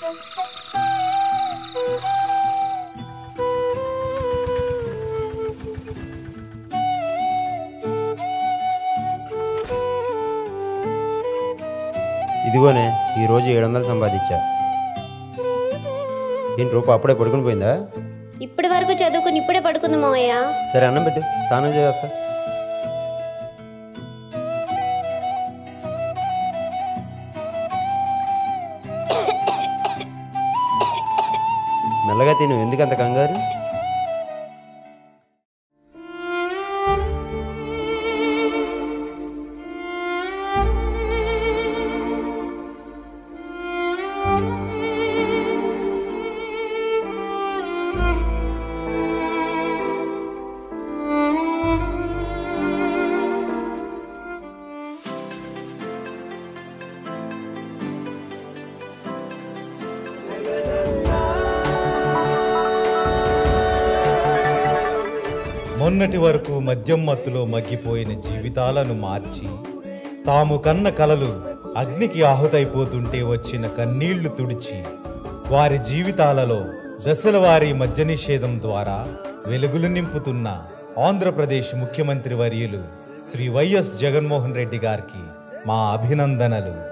ఇదిగోనే ఈరోజు ఏడు వందలు సంపాదించా ఏంటి రూప అప్పుడే పడుకుని పోయిందా ఇప్పటి వరకు చదువుకుని ఇప్పుడే పడుకుంది మావయ్య సరే అన్నం పెట్టు స్నానం చేస్తా మెల్లగా తిను ఎందుకంత కంగారు మొన్నటి వరకు మద్యం మత్తులో మగ్గిపోయిన జీవితాలను మార్చి తాము కన్న కలలు అగ్నికి ఆహుతైపోతుంటే వచ్చిన కన్నీళ్లు తుడిచి వారి జీవితాలలో దశల వారి మద్య నిషేధం ద్వారా వెలుగులు నింపుతున్న ఆంధ్రప్రదేశ్ ముఖ్యమంత్రి వర్యులు శ్రీ వైఎస్ జగన్మోహన్ రెడ్డి గారికి మా అభినందనలు